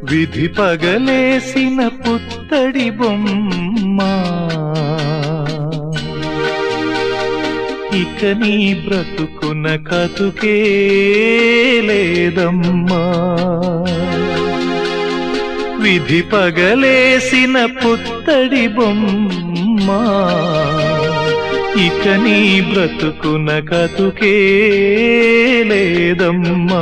విధి పగలేసిన పుత్తడి బొమ్మ ఇక నీ బ్రతుకున కతుకే లేదమ్మా విధి పగలేసిన పుత్తడి బొమ్మ ఇక నీ బ్రతుకున కతుకే లేదమ్మా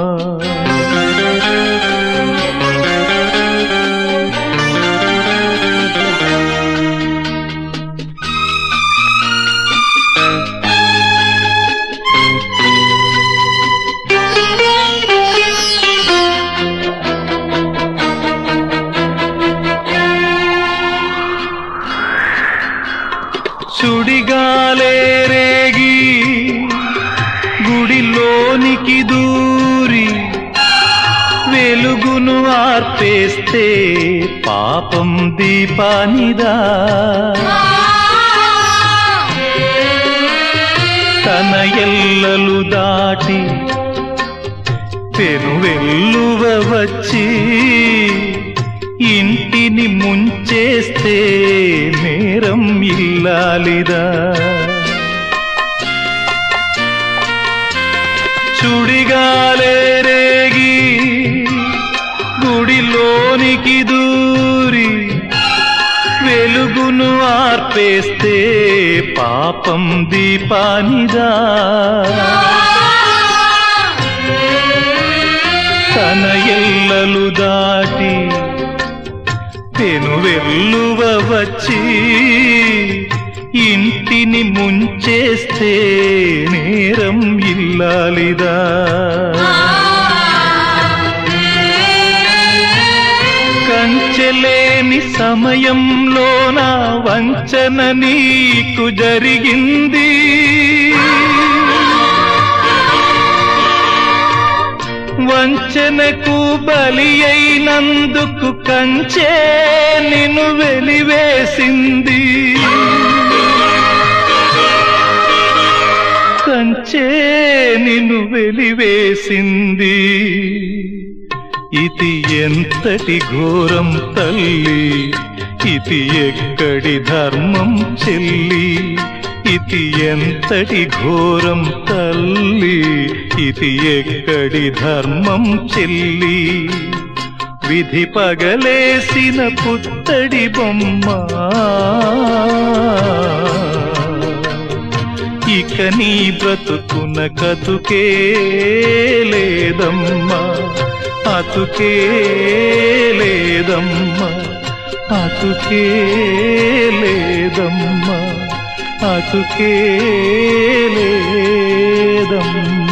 సుడిగాలే రేగి గుడిలోనికి దూరి వెలుగును ఆర్పేస్తే పాపం దీపానిదా తన ఎల్లలు దాటి పెనువెల్లువ వచ్చి ఇంటిని ముంచేస్తే నేరం ఇల్లాలిదా చుడిగాలే రేగి గుడిలోనికి దూరి వెలుగును ఆర్పేస్తే పాపం దీపానిదా తన ఎల్లలు దాటి పెనువెల్లువ వచ్చి ఇంటిని ముంచేస్తే నేరం ఇల్లాలిదా కంచెలేని సమయంలోన వంచన నీకు జరిగింది వంచనకు బలి అయినందుకు కంచే నిన్ను వెలివేసింది కంచే నిన్ను వెలివేసింది ఇది ఎంతటి ఘోరం తల్లి ఇది ఎక్కడి ధర్మం చెల్లి ఇది ఎంతటి ఘోరం తల్లి ఇది ఎక్కడి ధర్మం చెల్లి విధి పగలేసిన పుత్తడి బొమ్మ ఇక నీ బ్రతుకున కతుకే లేదమ్మా అతుకే లేదమ్మా అతుకే లేదమ్మా అతుకే లేదమ్మా